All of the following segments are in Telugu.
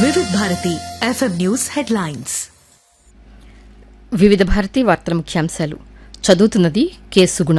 వివిధ భారతి ఎఫ్ఎం న్యూస్ హెడ్లైన్స్ వివిధ భారతి వార్తల ముఖ్యాంశాలు చదువుతున్నది కె సుగుణ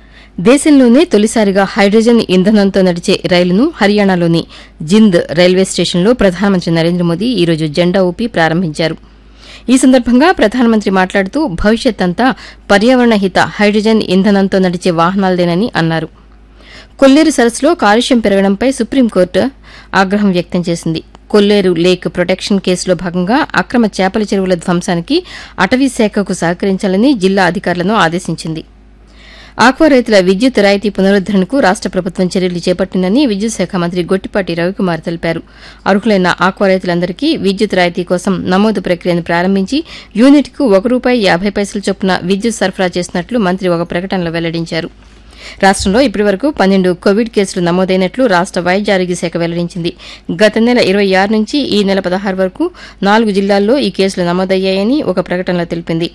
దేశంలోనే తొలిసారిగా హైడ్రోజన్ ఇంధనంతో నడిచే రైలును హర్యానాలోని జింద్ రైల్వే స్టేషన్లో ప్రధానమంత్రి నరేంద్ర మోదీ ఈరోజు జెండా ఊపి ప్రారంభించారు ఈ సందర్భంగా ప్రధానమంత్రి మాట్లాడుతూ భవిష్యత్ అంతా పర్యావరణ హిత హైడ్రోజన్ ఇంధనంతో నడిచే వాహనాలదేనని అన్నారు కొల్లేరు సరస్సులో కాలుష్యం పెరగడంపై సుప్రీంకోర్టు ఆగ్రహం వ్యక్తం చేసింది కొల్లేరు లేక్ ప్రొటెక్షన్ కేసులో భాగంగా అక్రమ చేపల చెరువుల ధ్వంసానికి అటవీ శాఖకు సహకరించాలని జిల్లా అధికారులను ఆదేశించింది ఆక్వా రైతుల విద్యుత్ రాయితీ పునరుద్దరణకు రాష్ట ప్రభుత్వం చర్యలు చేపట్టిందని విద్యుత్ శాఖ మంత్రి గొట్టిపాటి రవికుమార్ తెలిపారు అర్హులైన ఆక్వా రైతులందరికీ విద్యుత్ రాయితీ కోసం నమోదు ప్రక్రియను ప్రారంభించి యూనిట్కు ఒక రూపాయి యాభై పైసల చొప్పున విద్యుత్ సరఫరా చేసినట్లు మంత్రి ఒక ప్రకటనలో వెల్లడించారు రాష్టంలో ఇప్పటివరకు పన్నెండు కోవిడ్ కేసులు నమోదైనట్లు రాష్ట వైద్య ఆరోగ్య శాఖ వెల్లడించింది గత నెల ఇరవై ఆరు నుంచి ఈ నెల పదహారు వరకు నాలుగు జిల్లాల్లో ఈ కేసులు నమోదయ్యాయని ఒక ప్రకటనలో తెలిపింది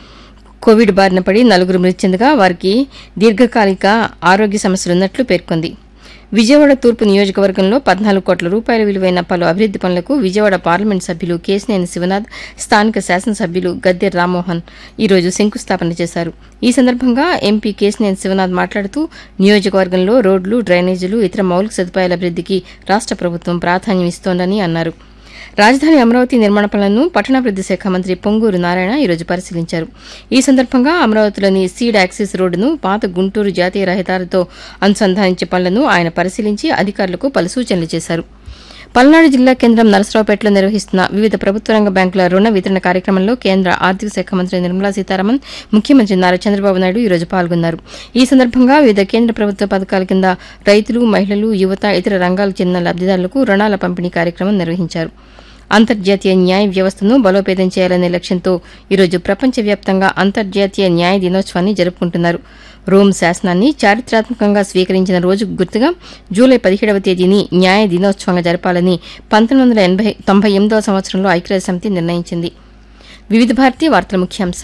కోవిడ్ బారిన పడి నలుగురు మృతి చెందగా వారికి దీర్ఘకాలిక ఆరోగ్య సమస్యలున్నట్లు పేర్కొంది విజయవాడ తూర్పు నియోజకవర్గంలో పద్నాలుగు కోట్ల రూపాయల విలువైన పలు అభివృద్ది పనులకు విజయవాడ పార్లమెంట్ సభ్యులు కేశినేని శివనాథ్ స్థానిక శాసనసభ్యులు గద్దె రామ్మోహన్ ఈరోజు శంకుస్థాపన చేశారు ఈ సందర్భంగా ఎంపీ కేశినేని శివనాథ్ మాట్లాడుతూ నియోజకవర్గంలో రోడ్లు డ్రైనేజీలు ఇతర మౌలిక సదుపాయాల అభివృద్దికి రాష్ట ప్రభుత్వం ప్రాధాన్యం ఇస్తోందని అన్నారు రాజధాని అమరావతి నిర్మాణ పనులను పట్టణాభివృద్ది శాఖ మంత్రి పొంగూరు నారాయణ ఈరోజు పరిశీలించారు ఈ సందర్భంగా అమరావతిలోని సీడ్ యాక్సిస్ రోడ్డును పాత గుంటూరు జాతీయ రహదారితో అనుసంధానించే పనులను ఆయన పరిశీలించి అధికారులకు పలు సూచనలు చేశారు పల్నాడు జిల్లా కేంద్రం నరసరావుపేటలో నిర్వహిస్తున్న వివిధ ప్రభుత్వ రంగ బ్యాంకుల రుణ వితరణ కార్యక్రమంలో కేంద్ర ఆర్థిక శాఖ మంత్రి నిర్మలా సీతారామన్ ముఖ్యమంత్రి నారా చంద్రబాబు నాయుడు ఈ రోజు పాల్గొన్నారు ఈ సందర్భంగా వివిధ కేంద్ర ప్రభుత్వ పథకాల కింద రైతులు మహిళలు యువత ఇతర రంగాలకు చెందిన లబ్దిదారులకు రుణాల పంపిణీ కార్యక్రమం నిర్వహించారు అంతర్జాతీయ న్యాయ వ్యవస్థను బలోపేతం చేయాలనే లక్ష్యంతో ఈరోజు ప్రపంచవ్యాప్తంగా అంతర్జాతీయ న్యాయ దినోత్సవాన్ని జరుపుకుంటున్నారు రోమ్ శాసనాన్ని చారిత్రాత్మకంగా స్వీకరించిన రోజుకు గుర్తుగా జూలై పదిహేడవ తేదీని న్యాయ దినోత్సవంగా జరపాలని పంతొమ్మిది వందల ఎనభై తొంభై ఎనిమిదవ సంవత్సరంలో ఐక్యరాజ్య సమితి నిర్ణయించింది వివిధ భారతీయ వార్తల ముఖ్యాంశాలు